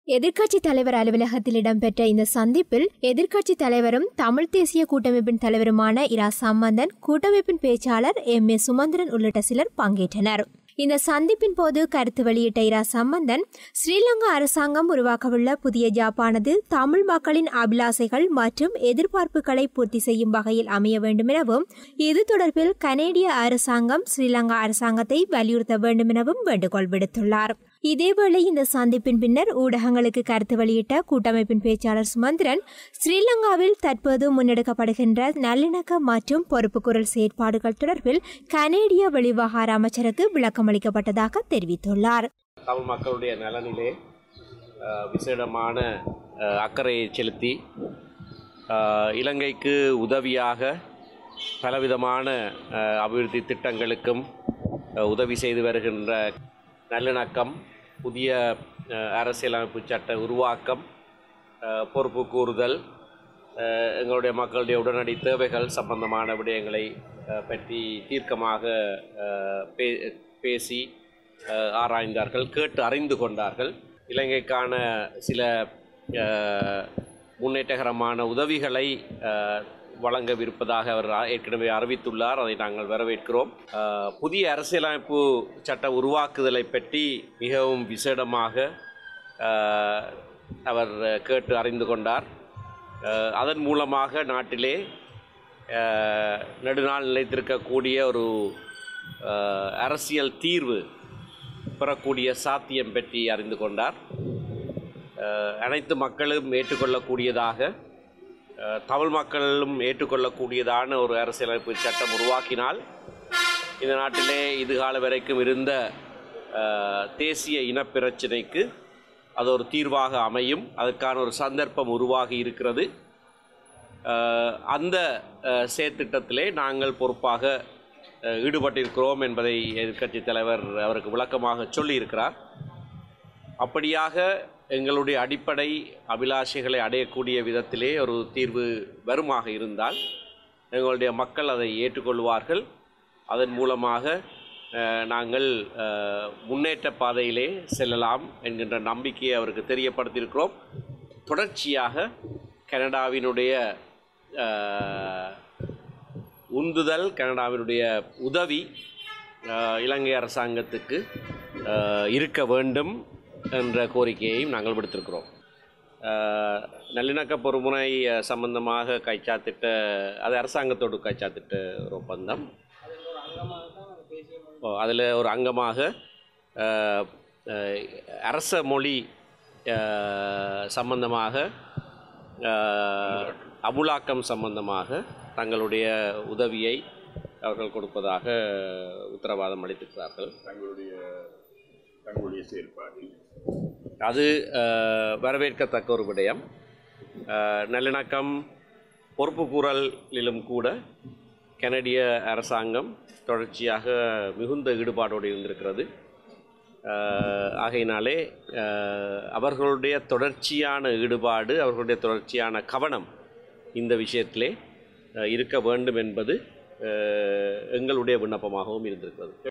எதிர்க்கட்சி தலைவர் அலுவலகத்தில் இடம்பெற்ற இந்த சந்திப்பில் எதிர்க்கட்சி தலைவரும் தமிழ் தேசிய கூட்டமைப்பின் தலைவருமான இரா சம்பந்தன் கூட்டமைப்பின் பேச்சாளர் எம் ஏ சுமந்திரன் உள்ளிட்ட சிலர் பங்கேற்றனர் இந்த சந்திப்பின் போது கருத்து வெளியிட்ட இரா சம்பந்தன் ஸ்ரீலங்கா அரசாங்கம் உருவாக்கவுள்ள புதிய ஜாப்பானது தமிழ் மக்களின் அபிலாசைகள் மற்றும் எதிர்பார்ப்புகளை பூர்த்தி செய்யும் வகையில் அமைய வேண்டும் எனவும் இது தொடர்பில் கனேடிய அரசாங்கம் ஸ்ரீலங்கா அரசாங்கத்தை வலியுறுத்த வேண்டும் எனவும் வேண்டுகோள் விடுத்துள்ளார் இதேவேளை இந்த சந்திப்பின் பின்னர் ஊடகங்களுக்கு கருத்து வெளியிட்ட கூட்டமைப்பின் பேச்சாளர் சுமந்திரன் ஸ்ரீலங்காவில் தற்போது முன்னெடுக்கப்படுகின்ற நல்லிணக்க மற்றும் பொறுப்புக்குரல் செயற்பாடுகள் தொடர்பில் கனேடிய வெளிவகார அமைச்சருக்கு விளக்கமளிக்கப்பட்டதாக தெரிவித்துள்ளார் தமிழ் மக்களுடைய நலனிலே அஹ், விசேடமான அஹ், அக்கறையை செலுத்தி அஹ், இலங்கைக்கு உதவியாக பலவிதமான அஹ், அபிவிருத்தி திட்டங்களுக்கும் அஹ், உதவி செய்து வருகின்ற நல்லிணக்கம் புதிய அஹ், அரசியலமைப்பு சட்ட உருவாக்கம் அஹ், பொறுப்பு கூறுதல் அஹ், எங்களுடைய மக்களுடைய உடனடி தேவைகள் சம்பந்தமான விடயங்களை அஹ், பற்றி தீர்க்கமாக அஹ், பே- பேசி அஹ், ஆராய்ந்தார்கள் கேட்டு அறிந்து கொண்டார்கள் இலங்கைக்கான சில அஹ், முன்னேற்றகரமான உதவிகளை அஹ், வழங்கவிருப்பதாக அவர் ஆ- ஏற்கனவே அறிவித்துள்ளார் அதை நாங்கள் வரவேற்கிறோம் அஹ், புதிய அரசியலமைப்பு சட்ட உருவாக்குதலை பற்றி மிகவும் விசேடமாக அஹ், அவர் கேட்டு அறிந்து கொண்டார் அஹ், அதன் மூலமாக நாட்டிலே அஹ், நெடுநாள் நிலைத்திருக்கக்கூடிய ஒரு அஹ், அரசியல் தீர்வு பெறக்கூடிய சாத்தியம் பற்றி அறிந்து கொண்டார் அஹ், அனைத்து மக்களும் ஏற்றுக்கொள்ளக்கூடியதாக அஹ், தமிழ் மக்களும் ஏற்றுக்கொள்ளக்கூடியதான ஒரு அரசியலமைப்பு சட்டம் உருவாக்கினால் இந்த நாட்டிலே இதுகால வரைக்கும் இருந்த அஹ், தேசிய இனப்பிரச்சினைக்கு அது ஒரு தீர்வாக அமையும் அதற்கான ஒரு சந்தர்ப்பம் உருவாகி இருக்கிறது அஹ், அந்த அஹ், செயற்திட்டத்திலே நாங்கள் பொறுப்பாக அஹ், ஈடுபட்டிருக்கிறோம் என்பதை எதிர்க்கட்சித் தலைவர் அவருக்கு விளக்கமாக சொல்லியிருக்கிறார் அப்படியாக எங்களுடைய அடிப்படை அபிலாஷைகளை அடையக்கூடிய விதத்திலே ஒரு தீர்வு வருமாக இருந்தால் எங்களுடைய மக்கள் அதை ஏற்றுக்கொள்வார்கள் அதன் மூலமாக அஹ், நாங்கள் அஹ், முன்னேற்ற பாதையிலே செல்லலாம் என்கின்ற நம்பிக்கையை அவருக்கு தெரியப்படுத்தியிருக்கிறோம் தொடர்ச்சியாக கனடாவினுடைய அஹ், உந்துதல் கனடாவினுடைய உதவி அஹ், இலங்கை அரசாங்கத்துக்கு அஹ், இருக்க வேண்டும் என்ற கோரிக்கையையும் நாங்கள் விடுத்திருக்கிறோம் அஹ், நல்லிணக்க பொறுமுனை அஹ், சம்பந்தமாக கைச்சாத்திட்ட அது அரசாங்கத்தோடு கைச்சாத்திட்ட ஒரு ஒப்பந்தம் அதில் ஒரு அங்கமாக அஹ், அஹ், அரச மொழி அஹ், சம்பந்தமாக அஹ், அமுலாக்கம் சம்பந்தமாக தங்களுடைய உதவியை அவர்கள் கொடுப்பதாக உத்தரவாதம் அளித்திருக்கிறார்கள் தங்களுடைய தங்களுடைய செயல்பாடு அது அஹ், வரவேற்கத்தக்க ஒரு விடயம் அஹ், நல்லிணக்கம் பொறுப்புக்கூறலிலும் கூட கனடிய அரசாங்கம் தொடர்ச்சியாக மிகுந்த ஈடுபாடோடு இருந்திருக்கிறது அஹ், ஆகையினாலே அஹ், அவர்களுடைய தொடர்ச்சியான ஈடுபாடு அவர்களுடைய தொடர்ச்சியான கவனம் இந்த விஷயத்திலே அஹ், இருக்க வேண்டும் என்பது அஹ், எங்களுடைய விண்ணப்பமாகவும் இருந்திருக்கிறது